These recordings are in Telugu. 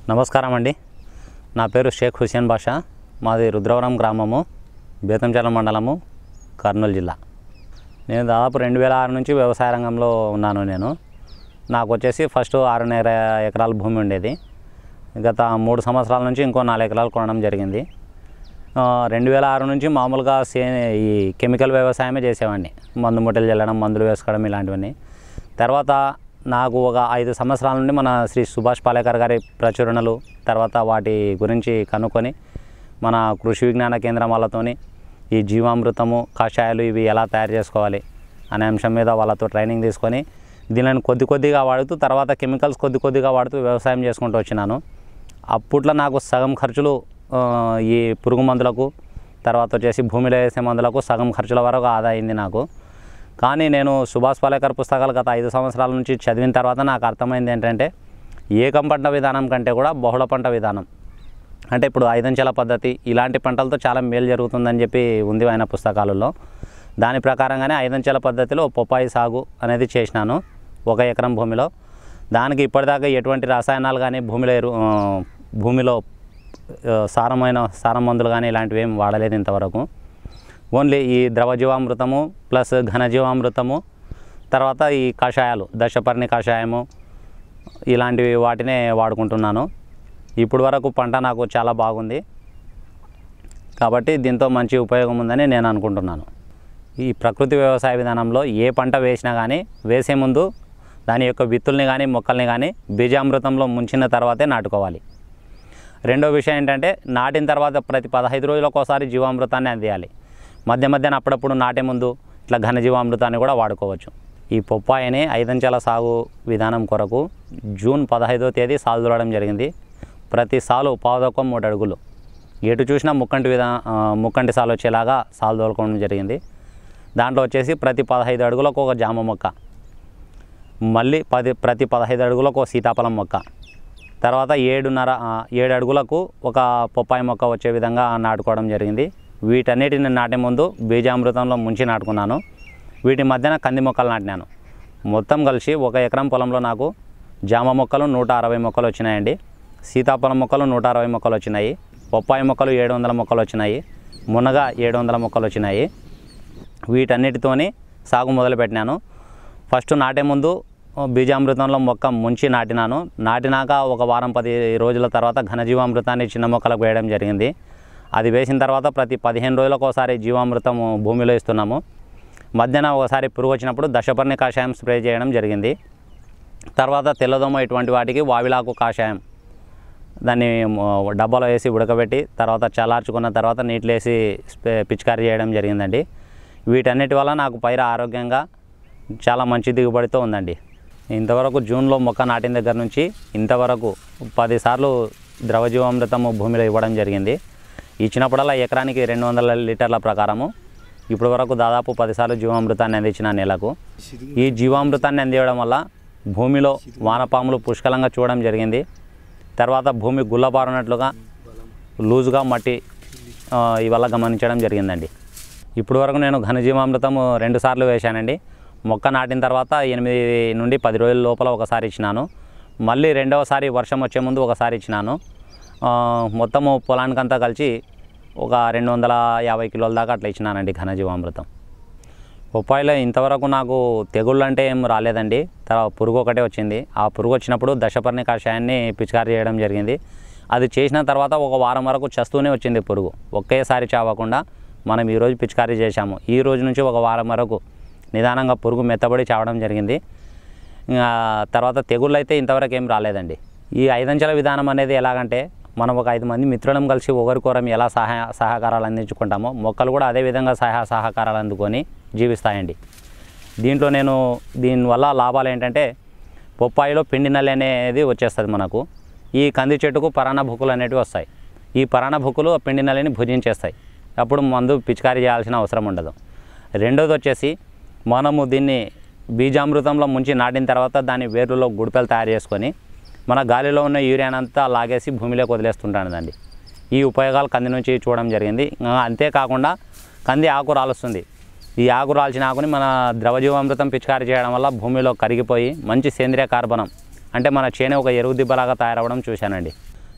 నమస్కారం అండి నా పేరు షేక్ హుసేన్ బాషా మాది రుద్రవరం గ్రామము బేతంచెల మండలము కర్నూలు జిల్లా నేను దాదాపు రెండు వేల ఆరు నుంచి వ్యవసాయ రంగంలో ఉన్నాను నేను నాకు వచ్చేసి ఫస్ట్ ఆరున్నర ఎకరాల భూమి ఉండేది గత మూడు సంవత్సరాల నుంచి ఇంకో నాలుగు ఎకరాలు కొనడం జరిగింది ఆ, రెండు వేల ఆరు నుంచి మామూలుగా సే ఈ కెమికల్ వ్యవసాయమే చేసేవాడిని మందు ముట్టలు చల్లడం మందులు వేసుకోవడం ఇలాంటివన్నీ తర్వాత నాకు ఒక ఐదు సంవత్సరాల నుండి మన శ్రీ సుభాష్ పాలేకర్ గారి ప్రచురణలు తర్వాత వాటి గురించి కనుక్కొని మన కృషి విజ్ఞాన కేంద్రం వాళ్ళతోని ఈ జీవామృతము కషాయాలు ఇవి ఎలా తయారు చేసుకోవాలి అనే అంశం మీద వాళ్ళతో ట్రైనింగ్ తీసుకొని దీనిని కొద్ది కొద్దిగా వాడుతూ తర్వాత కెమికల్స్ కొద్ది కొద్దిగా వాడుతూ వ్యవసాయం చేసుకుంటూ వచ్చినాను అప్పట్లో నాకు సగం ఖర్చులు ఆ, ఈ పురుగు మందులకు తర్వాత వచ్చేసి భూమిలో వేసే మందులకు సగం ఖర్చుల వరకు ఆదా అయింది నాకు కానీ నేను సుభాష్ పాలేకర్ పుస్తకాలు గత ఐదు సంవత్సరాల నుంచి చదివిన తర్వాత నాకు అర్థమైంది ఏంటంటే ఏకం పంట విధానం కంటే కూడా బహుళ పంట విధానం అంటే ఇప్పుడు ఐదంచెల పద్ధతి ఇలాంటి పంటలతో చాలా మేలు జరుగుతుందని చెప్పి ఉంది ఆయన పుస్తకాలలో దాని ప్రకారంగానే ఐదంచెల పద్ధతిలో పొప్పాయి సాగు అనేది చేసినాను ఒక ఎకరం భూమిలో దానికి ఇప్పటిదాకా ఎటువంటి రసాయనాలు కానీ భూమిలో ఎరు ఆ, భూమిలో ఆ, సారమైన సారం మందులు కానీ ఇలాంటివి ఏం వాడలేదు ఇంతవరకు ఓన్లీ ఈ ద్రవజీవామృతము ప్లస్ ఘనజీవామృతము తర్వాత ఈ కషాయాలు దశపర్ణి కషాయము ఇలాంటివి వాటినే వాడుకుంటున్నాను ఇప్పుడు వరకు పంట నాకు చాలా బాగుంది కాబట్టి దీంతో మంచి ఉపయోగం ఉందని నేను అనుకుంటున్నాను ఈ ప్రకృతి వ్యవసాయ విధానంలో ఏ పంట వేసినా కానీ వేసే ముందు దాని యొక్క విత్తుల్ని కానీ మొక్కల్ని కానీ బీజామృతంలో ముంచిన తర్వాతే నాటుకోవాలి రెండో విషయం ఏంటంటే నాటిన తర్వాత ప్రతి పదహైదు రోజులకు ఒకసారి జీవామృతాన్ని అందియాలి మధ్య మధ్యన అప్పుడప్పుడు నాటే ముందు ఇట్లా ఘనజీవామృతాన్ని కూడా వాడుకోవచ్చు ఈ పొప్పాయిని ఐదంచెల సాగు విధానం కొరకు జూన్ పదహైదో తేదీ సాలు దూడడం జరిగింది ప్రతి సాలు పావుదొక్క మూడు అడుగులు ఎటు చూసినా ముక్కంటి విధా ఆ, ముక్కంటి సాలు వచ్చేలాగా సాలు తోలుకోవడం జరిగింది దాంట్లో వచ్చేసి ప్రతి పదహైదు అడుగులకు ఒక జామ మొక్క మళ్ళీ పది ప్రతి పదహైదు అడుగులకు ఒక సీతాఫలం మొక్క తర్వాత ఏడున్నర ఆ, ఏడు అడుగులకు ఒక పొప్పాయి మొక్క వచ్చే విధంగా నాటుకోవడం జరిగింది వీటన్నిటిని నాటే ముందు బీజామృతంలో ముంచి నాటుకున్నాను వీటి మధ్యన కంది మొక్కలు నాటినాను మొత్తం కలిసి ఒక ఎకరం పొలంలో నాకు జామ మొక్కలు నూట అరవై మొక్కలు వచ్చినాయండి సీతాఫలం మొక్కలు నూట అరవై మొక్కలు వచ్చినాయి బొప్పాయి మొక్కలు ఏడు వందల మొక్కలు వచ్చినాయి మునగ ఏడు వందల మొక్కలు వచ్చినాయి వీటన్నిటితోని సాగు మొదలుపెట్టినాను ఫస్ట్ నాటే ముందు బీజామృతంలో మొక్క ముంచి నాటినాను నాటినాక ఒక వారం పది రోజుల తర్వాత ఘనజీవామృతాన్ని చిన్న మొక్కలకు వేయడం జరిగింది అది వేసిన తర్వాత ప్రతి పదిహేను రోజులకు ఒకసారి జీవామృతం భూమిలో ఇస్తున్నాము మధ్యాహ్నం ఒకసారి పురుగు వచ్చినప్పుడు దశపర్ణి కాషాయం స్ప్రే చేయడం జరిగింది తర్వాత తెల్లదోమ ఇటువంటి వాటికి వావిలాకు కాషాయం దాన్ని మ, డబ్బాలో వేసి ఉడకబెట్టి తర్వాత చల్లార్చుకున్న తర్వాత నీటిలో వేసి స్ప్రే పిచికారీ చేయడం జరిగిందండి వీటన్నిటి వల్ల నాకు పైర ఆరోగ్యంగా చాలా మంచి దిగుబడితో ఉందండి ఇంతవరకు జూన్లో మొక్క నాటిన దగ్గర నుంచి ఇంతవరకు పదిసార్లు ద్రవజీవామృతము భూమిలో ఇవ్వడం జరిగింది ఇచ్చినప్పుడల్లా ఎకరానికి రెండు వందల లీటర్ల ప్రకారము ఇప్పటి వరకు దాదాపు పదిసార్లు జీవామృతాన్ని అందించిన నెలకు ఈ జీవామృతాన్ని అందించడం వల్ల భూమిలో వానపాములు పుష్కలంగా చూడడం జరిగింది తర్వాత భూమి గుల్లబారునట్లుగా లూజుగా మట్టి ఆ, ఇవల్ల గమనించడం జరిగిందండి ఇప్పుడు వరకు నేను ఘనజీవామృతము రెండు సార్లు వేశానండి మొక్క నాటిన తర్వాత ఎనిమిది నుండి పది రోజుల లోపల ఒకసారి ఇచ్చినాను మళ్ళీ రెండవసారి వర్షం వచ్చే ముందు ఒకసారి ఇచ్చినాను ఆ, మొత్తము పొలానికంతా కలిసి ఒక రెండు వందల యాభై కిలోల దాకా అట్లా ఇచ్చినానండి ఘనజీవామృతం బొప్పాయిలో ఇంతవరకు నాకు తెగుళ్ళు అంటే ఏం రాలేదండి తర్వాత పురుగు ఒకటే వచ్చింది ఆ పురుగు వచ్చినప్పుడు దశపర్ణి కషాయాన్ని పిచికారీ చేయడం జరిగింది అది చేసిన తర్వాత ఒక వారం వరకు చస్తూనే వచ్చింది పురుగు ఒకేసారి చావకుండా మనం ఈరోజు పిచికారీ చేశాము ఈ రోజు నుంచి ఒక వారం వరకు నిదానంగా పురుగు మెత్తబడి చావడం జరిగింది ఇంకా తర్వాత తెగుళ్ళు అయితే ఇంతవరకు ఏం రాలేదండి ఈ ఐదంచెల విధానం అనేది ఎలాగంటే మనం ఒక ఐదు మంది మిత్రులం కలిసి ఒకరికొరం ఎలా సహాయ సహకారాలు అందించుకుంటామో మొక్కలు కూడా అదే విధంగా సహాయ సహకారాలు అందుకొని జీవిస్తాయండి దీంట్లో నేను దీనివల్ల లాభాలు ఏంటంటే బొప్పాయిలో పిండి నల్లి అనేది వచ్చేస్తుంది మనకు ఈ కంది చెట్టుకు పరాణ భుక్కులు అనేటివి వస్తాయి ఈ పరాణ భుక్కులు ఆ పిండి నల్లిని భుజించేస్తాయి అప్పుడు మందు పిచికారీ చేయాల్సిన అవసరం ఉండదు రెండోది వచ్చేసి మనము దీన్ని బీజామృతంలో ముంచి నాటిన తర్వాత దాని వేర్లలో గుడిపెలు తయారు చేసుకొని మన గాలిలో ఉన్న యూరియానంతా లాగేసి భూమిలోకి వదిలేస్తుంటానండి ఈ ఉపయోగాలు కంది నుంచి చూడడం జరిగింది ఇంకా అంతేకాకుండా కంది ఆకు రాలుస్తుంది ఈ ఆకు రాల్చిన ఆకుని మన ద్రవజీవామృతం పిచికారీ చేయడం వల్ల భూమిలో కరిగిపోయి మంచి సేంద్రియ కార్బనం అంటే మన చేను ఒక ఎరువు దిబ్బలాగా తయారవడం చూశానండి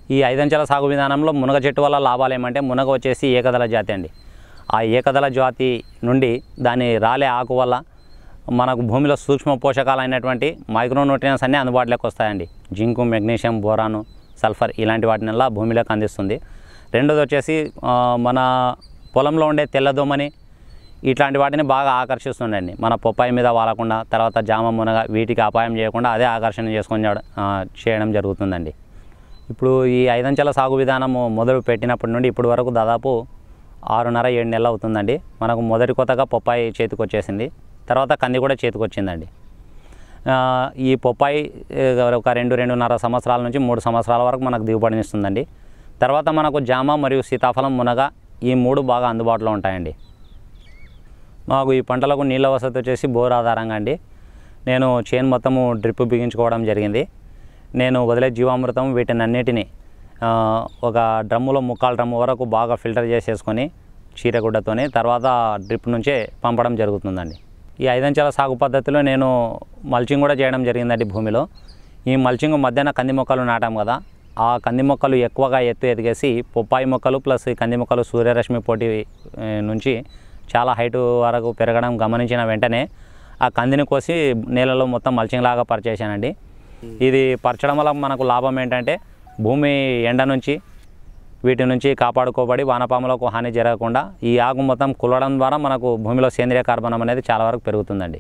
ఈ ఐదంచెల సాగు విధానంలో మునగ చెట్టు వల్ల లాభాలు ఏమంటే మునగ వచ్చేసి ఏకదళ జాతి అండి ఆ ఏకదళ జాతి నుండి దాని రాలే ఆకు వల్ల మనకు భూమిలో సూక్ష్మ పోషకాలు అయినటువంటి మైక్రోన్యూట్రియన్స్ అన్నీ అందుబాటులోకి వస్తాయండి జింకు మెగ్నీషియం బోరాను సల్ఫర్ ఇలాంటి వాటినల్లా భూమిలోకి అందిస్తుంది రెండోది వచ్చేసి ఆ, మన పొలంలో ఉండే తెల్లదోమని ఇట్లాంటి వాటిని బాగా ఆకర్షిస్తుండండి మన పొప్పాయి మీద వాలకుండా తర్వాత జామ మునగ వీటికి అపాయం చేయకుండా అదే ఆకర్షణ చేసుకొని చేయడం- ఆ, చేయడం జరుగుతుందండి ఇప్పుడు ఈ ఐదంచెల సాగు విధానము మొదలు పెట్టినప్పటి నుండి ఇప్పటి వరకు దాదాపు ఆరున్నర ఏడు నెలలు అవుతుందండి మనకు మొదటి కొత్తగా పొప్పాయి చేతికి వచ్చేసింది తర్వాత కంది కూడా చేతికి వచ్చిందండి ఆ, ఈ పొప్పాయి ఏ, ఒక రెండు రెండున్నర సంవత్సరాల నుంచి మూడు సంవత్సరాల వరకు మనకు దిగుబడినిస్తుందండి తర్వాత మనకు జామ మరియు సీతాఫలం మునగ ఈ మూడు బాగా అందుబాటులో ఉంటాయండి మాకు ఈ పంటలకు నీళ్ళ వసతి వచ్చేసి బోర్ ఆధారంగా అండి నేను చేను మొత్తము డ్రిప్ బిగించుకోవడం జరిగింది నేను వదిలే జీవామృతం వీటిని అన్నిటిని ఆ, ఒక డ్రమ్ములో ముక్కాల డ్రమ్ము వరకు బాగా ఫిల్టర్ చేసేసుకొని చీరగుడ్డతోని తర్వాత డ్రిప్ నుంచే పంపడం జరుగుతుందండి ఈ ఐదంచెల సాగు పద్ధతిలో నేను మల్చింగ్ కూడా చేయడం జరిగిందండి భూమిలో ఈ మల్చింగ్ మధ్యాహ్న కంది మొక్కలు నాటాం కదా ఆ కంది మొక్కలు ఎక్కువగా ఎత్తు ఎదిగేసి పొప్పాయి మొక్కలు ప్లస్ ఈ కంది మొక్కలు సూర్యరశ్మి పోటీ ఏ, నుంచి చాలా హైట్ వరకు పెరగడం గమనించిన వెంటనే ఆ కందిని కోసి నేలలో మొత్తం మల్చింగ్ లాగా పరిచేసానండి ఇది పరచడం వల్ల మనకు లాభం ఏంటంటే భూమి ఎండ నుంచి వీటి నుంచి కాపాడుకోబడి వానపాములకు హాని జరగకుండా ఈ ఆకు మొత్తం కులవడం ద్వారా మనకు భూమిలో సేంద్రియ కార్బనం అనేది చాలా వరకు పెరుగుతుందండి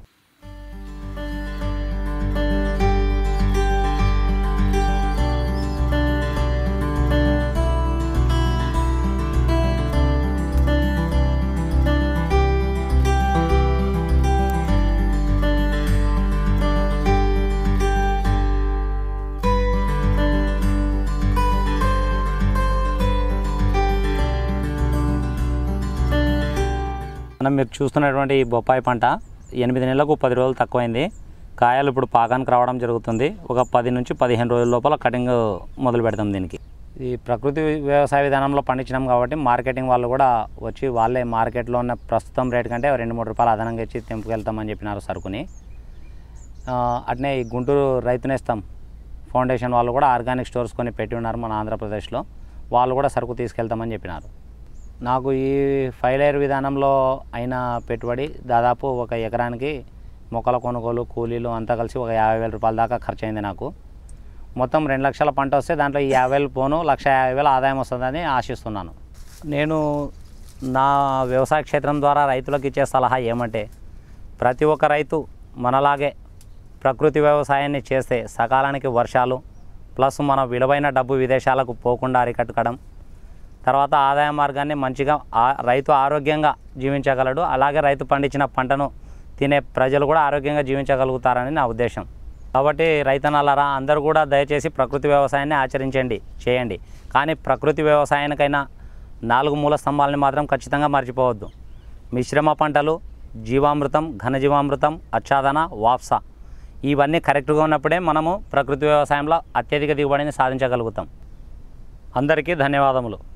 మనం మీరు చూస్తున్నటువంటి ఈ బొప్పాయి పంట ఎనిమిది నెలలకు పది రోజులు తక్కువైంది కాయలు ఇప్పుడు పాకానికి రావడం జరుగుతుంది ఒక పది నుంచి పదిహేను రోజుల లోపల కటింగ్ మొదలు పెడతాం దీనికి ఈ ప్రకృతి వ్యవసాయ విధానంలో పండించినాం కాబట్టి మార్కెటింగ్ వాళ్ళు కూడా వచ్చి వాళ్ళే మార్కెట్లో ఉన్న ప్రస్తుతం రేట్ కంటే రెండు మూడు రూపాయలు అదనంగా ఇచ్చి తెంపుకెళ్తామని చెప్పినారు సరుకుని ఆ, అట్నే ఈ గుంటూరు రైతు నేస్తం ఫౌండేషన్ వాళ్ళు కూడా ఆర్గానిక్ స్టోర్స్ కొని పెట్టి ఉన్నారు మన ఆంధ్రప్రదేశ్లో వాళ్ళు కూడా సరుకు తీసుకెళ్తామని చెప్పినారు నాకు ఈ ఫైలేర్ విధానంలో అయిన పెట్టుబడి దాదాపు ఒక ఎకరానికి మొక్కల కొనుగోలు కూలీలు అంతా కలిసి ఒక యాభై వేల రూపాయల దాకా ఖర్చు అయింది నాకు మొత్తం రెండు లక్షల పంట వస్తే దాంట్లో ఈ యాభై వేలు పోను లక్ష యాభై వేలు ఆదాయం వస్తుందని ఆశిస్తున్నాను నేను నా వ్యవసాయ క్షేత్రం ద్వారా రైతులకు ఇచ్చే సలహా ఏమంటే ప్రతి ఒక్క రైతు మనలాగే ప్రకృతి వ్యవసాయాన్ని చేస్తే సకాలానికి వర్షాలు ప్లస్ మన విలువైన డబ్బు విదేశాలకు పోకుండా అరికట్టడం తర్వాత ఆదాయ మార్గాన్ని మంచిగా ఆ- రైతు ఆరోగ్యంగా జీవించగలడు అలాగే రైతు పండించిన పంటను తినే ప్రజలు కూడా ఆరోగ్యంగా జీవించగలుగుతారని నా ఉద్దేశం కాబట్టి రైతన్నలారా అందరూ కూడా దయచేసి ప్రకృతి వ్యవసాయాన్ని ఆచరించండి చేయండి కానీ ప్రకృతి వ్యవసాయానికైనా నాలుగు మూల స్తంభాలని మాత్రం ఖచ్చితంగా మర్చిపోవద్దు మిశ్రమ పంటలు జీవామృతం ఘనజీవామృతం అచ్చాదన వాప్సా ఇవన్నీ కరెక్ట్గా ఉన్నప్పుడే మనము ప్రకృతి వ్యవసాయంలో అత్యధిక దిగుబడిని సాధించగలుగుతాం అందరికీ ధన్యవాదములు